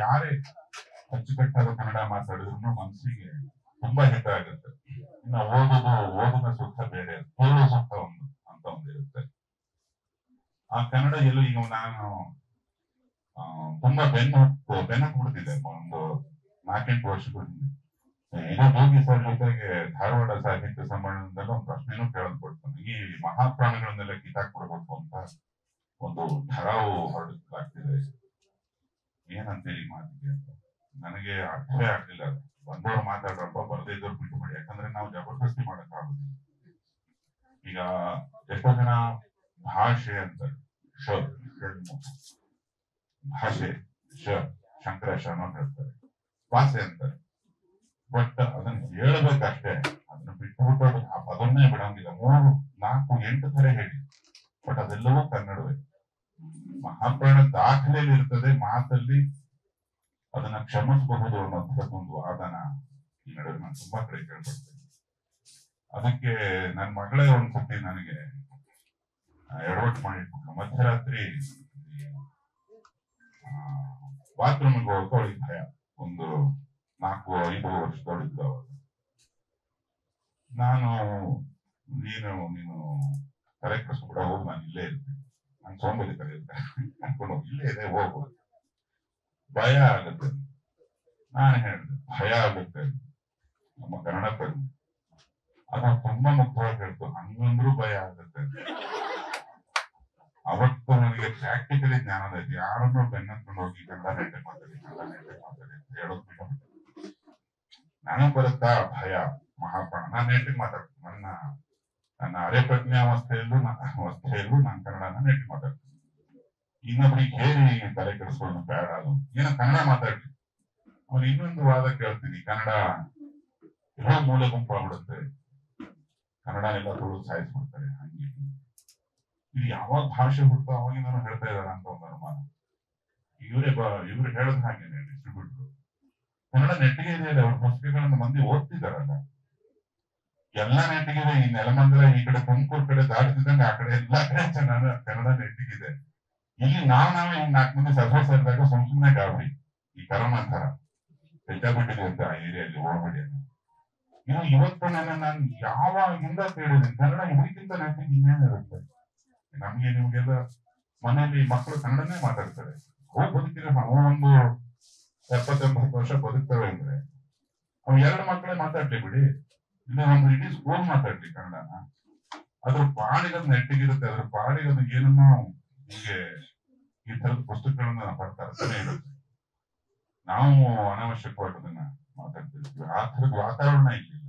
ಯಾರೇ ಅಚ್ಚುಕಟ್ಟಾದ ಕನ್ನಡ ಮಾತಾಡಿದ್ರು ಮನಸ್ಸಿಗೆ ತುಂಬಾ ಹಿತ ಆಗುತ್ತೆ ಇನ್ನು ಓದೋದು ಓದಿನ ಸುಖ ಬೇರೆ ಕೇಳೋ ಸುಖ ಒಂದು ಅಂತ ಒಂದಿರುತ್ತೆ ಆ ಕನ್ನಡ ಎಲ್ಲೂ ಈಗ ನಾನು ಆ, ತುಂಬಾ ಬೆನ್ನು ಹತ್ತು ಬೆನ್ನು ಬಿಡ್ತಿದ್ದೆ ಒಂದು ನಾಲ್ಕೆಂಟು ವರ್ಷಗಳ ಹಿಂದೆ ಇದೇ ಯೋಗಿ ಸರ್ ಜೊತೆಗೆ ಧಾರವಾಡ ಸಾಹಿತ್ಯ ಸಮ್ಮೇಳನದಲ್ಲಿ ಒಂದು ಪ್ರಶ್ನೆನೂ ಕೇಳೋದು ಕೊಡ್ತಾನೆ ಈ ಮಹಾಪ್ರಾಣಿಗಳನ್ನೆಲ್ಲ ಕಿತ್ತಾಕ್ಬಿಡ್ಬೇಕು ಅಂತ ಒಂದು ಠರಾವು ಹೊರಡಿಸಲಾಗ್ತಿದೆ ಏನಂತೀರಿ ಈ ಮಾತಿಗೆ ಅಂತ ನನಗೆ ಅರ್ಥವೇ ಆಗ್ಲಿಲ್ಲ ಅದು. ಬಂದವ್ರು ಮಾತಾಡ್ರಪ್ಪ ಬರದೇ ಇದ್ದವ್ರು ಬಿಟ್ಟು ಮಾಡಿ ಯಾಕಂದ್ರೆ ನಾವು ಜಬರ್ದಸ್ತಿ ಮಾಡಕ್ ಆಗುದಿಲ್ಲ ಈಗ ಎಷ್ಟೋ ಜನ ಭಾಷೆ ಅಂತ ಶ ಷಡ್ಮುಖ. ಭಾಷೆ ಶ ಶಂಕರೇಶ ಅಂತ ಹೇಳ್ತಾರೆ ಭಾಷೆ ಅಂತಾರೆ ಬಟ್ ಅದನ್ನ ಹೇಳ್ಬೇಕಷ್ಟೇ ಅದನ್ನ ಬಿಟ್ಬಿಟ್ಟು ಅದು ಆ ಪದನ್ನೇ ಬಿಡಂಗಿಲ್ಲ ಮೂರು ನಾಲ್ಕು ಎಂಟು ತರ ಹೇಳಿ ಬಟ್ ಅದೆಲ್ಲವೂ ಕನ್ನಡವೇ ಮಹಾಪ್ರಾಣ ದಾಖಲೆಯಲ್ಲಿ ಇರ್ತದೆ ಮಾತಲ್ಲಿ ಅದನ್ನ ಕ್ಷಮಿಸಬಹುದು ಅನ್ನೋಂಥದ್ದೊಂದು ವಾದನ ಈ ನಡುವೆ ನಾನು ತುಂಬಾ ಕಡೆ ಕೇಳ್ಪಡ್ತೇನೆ ಅದಕ್ಕೆ ನನ್ನ ಮಗಳೇ ಒಂದ್ಸತಿ ನನಗೆ ಎಡವಟ್ಟು ಮಾಡಿಟ್ಬಿಟ್ಲು ಮಧ್ಯರಾತ್ರಿ ಬಾತ್ರೂಮ್ಗೆ ಹೋಗಕ್ಕೆ ಅವಳಿಗೆ ಭಯ ಒಂದು ನಾಲ್ಕು ಐದು ವರ್ಷದವಳಿದ್ದ ಅವಾಗ ನಾನು ನೀನು ನೀನು ತಲೆ ಕೆಡಿಸ್ಬಿಡ ಹೋಗು ನಾನು ಇಲ್ಲೇ ಇರ್ತೀನಿ ನಾನು ಸೋಂಬೇರಿ ತರ ಇರ್ತೆ ಅನ್ಕೊಂಡು ಹೋಗಿ ಇಲ್ಲೇ ಇದೆ ಹೋಗು ಭಯ ಆಗುತ್ತೆ ನಾನು ಹೇಳಿದೆ ಭಯ ಆಗುತ್ತೆ ನಮ್ಮ ಕನ್ನಡ ತಜ್ಞ ಅದು ತುಂಬಾ ಮುಖ್ಯವಾಗಿ ಹೇಳ್ತು ಹಂಗಂದ್ರೂ ಭಯ ಆಗುತ್ತೆ ಅವತ್ತು ನನಗೆ ಪ್ರಾಕ್ಟಿಕಲಿ ಜ್ಞಾನ ಐತಿ ಯಾರನ್ನೂ ಬೆನ್ನತ್ಕೊಂಡು ಹೋಗಿ ಕನ್ನಡ ನೆಟ್ಟೆ ಮಾತಾಡಿ ಕನ್ನಡ ನೆಟ್ಟೆ ಮಾತಾಡಿ ಅಂತ ಹೇಳೋದು ಬಿಟ್ಬಿಟ್ಟೆ. ನನಗ್ ಬರುತ್ತಾ ಭಯ ಮಹಾಪ್ರಾಣ ನಾನು ನೆಟ್ಟಿಗೆ ಮಾತಾಡ್ತೀನಿ ನನ್ನ ನನ್ನ ಅರೆ ಪ್ರಜ್ಞಾವಸ್ಥೆಯಲ್ಲೂ ನ- ಅವಸ್ಥೆಯಲ್ಲೂ ನಾನು ಕನ್ನಡನ ನೆಟ್ಟಿಗೆ ಮಾತಾಡ್ತೀನಿ ಇನ್ನೊಬ್ರಿಗೆ ಹೇರಿ ತಲೆ ಕೆಡಿಸ್ಕೊಳ್ಳೋದು ಬೇಡ ಅದು ಏನೋ ಕನ್ನಡ ಮಾತಾಡ್ಲಿ ಅವನು ಇನ್ನೊಂದು ವಾದ ಕೇಳ್ತೀನಿ ಕನ್ನಡ ಎಲ್ಲ ಮೂಲೆ ಗುಂಪಾಗ್ಬಿಡುತ್ತೆ ಕನ್ನಡನೆಲ್ಲ ತುಳಿದು ಸಾಯಿಸ್ಬಿಡ್ತಾರೆ ಹಂಗೆ ಹಿಂಗೆ. ಇದು ಯಾವಾಗ ಭಾಷೆ ಹುಟ್ಟು ಅವಾಗಿಂದ ಹೇಳ್ತಾ ಇದಾರ ಅಂತ ಒಂದು ಅನುಮಾನ ಇವರೇ ಬ ಇವ್ರು ಹೇಳದ್ ಹಾಗೇನೆ ಡಿಸ್ಟ್ರಿಬ್ಯೂಟರ್ ಕನ್ನಡ ನೆಟ್ಟಿಗೆ ಇದೆ ಅವ್ರ ಪುಸ್ತಕಗಳನ್ನ ಮಂದಿ ಓದ್ತಿದಾರಲ್ಲ ಎಲ್ಲ ನೆಟ್ಟಿಗೆ ಇದೆ ಈ ನೆಲಮಂಗಲ ಈ ಕಡೆ ತುಮಕೂರು ಕಡೆ ದಾಟ್ತಿದ್ದಂಗೆ ಆ ಕಡೆ ಎಲ್ಲಾ ಕಡೆ ಚೆನ್ನಾಗ ಕನ್ನಡ ನೆಟ್ಟಿಗಿದೆ ಇಲ್ಲಿ ನಾವ್ ನಾವೇ ಹಿಂಗ್ ನಾಲ್ಕು ಮಂದಿ ಸರ್ವ ಸೇರಿದಾಗ ಸುಮ್ ಸುಮ್ನೆ ಗಾಬರಿ ಈ ಕರೋನಾ ತರ ಹೆಚ್ಚಾಗ್ಬಿಟ್ಟಿದೆ ಅಂತ ಆ ಏರಿಯಲ್ಲಿ ಹೋಗ್ಬೇಡಿ ಅಂತ ಇನ್ನು ಇವತ್ತು ನನ್ನ ನಾನು ಯಾವಾಗಿಂದ ಕೇಳಿದ್ದೀನಿ ಕನ್ನಡ ಇದಕ್ಕಿಂತ ನೆಟ್ಟಿಗೆ ಇನ್ನೇನಿರುತ್ತೆ ನಮ್ಗೆ ನಿಮ್ಗೆಲ್ಲ ಮನೆಯಲ್ಲಿ ಮಕ್ಕಳು ಕನ್ನಡನೇ ಮಾತಾಡ್ತಾರೆ ಹೋಗಿ ಬದುಕಿದ್ರೆ ನಾವು ಒಂದು ಎಪ್ಪತ್ತೆಂಬತ್ತು ವರ್ಷ ಬದುಕ್ತವೆ ಅಂದ್ರೆ ಅವ್ ಎರಡು ಮಕ್ಕಳೇ ಮಾತಾಡ್ಲಿ ಬಿಡಿ ಇಲ್ಲ ಒಂದು ಇಡೀ ಸ್ಕೂಲ್ ಮಾತಾಡ್ಲಿ ಕನ್ನಡನ ಅದ್ರ ಪಾಡಿಗೆ ಅದು ನೆಟ್ಟಿಗಿರುತ್ತೆ ಅದ್ರ ಪಾಡಿಗೆ ಅದು ಏನನ್ನೋ ಹೀಗೆ ಈ ತರದ ಪುಸ್ತಕಗಳನ್ನ ಬರ್ತಾ ಇರ್ತಾನೆ ಇರುತ್ತೆ ನಾವು ಅನಾವಶ್ಯಕವಾಗಿ ಅದನ್ನ ಮಾತಾಡ್ತಿರ್ತೀವಿ ಆ ತರದ ವಾತಾವರಣ ಇಲ್ಲಿ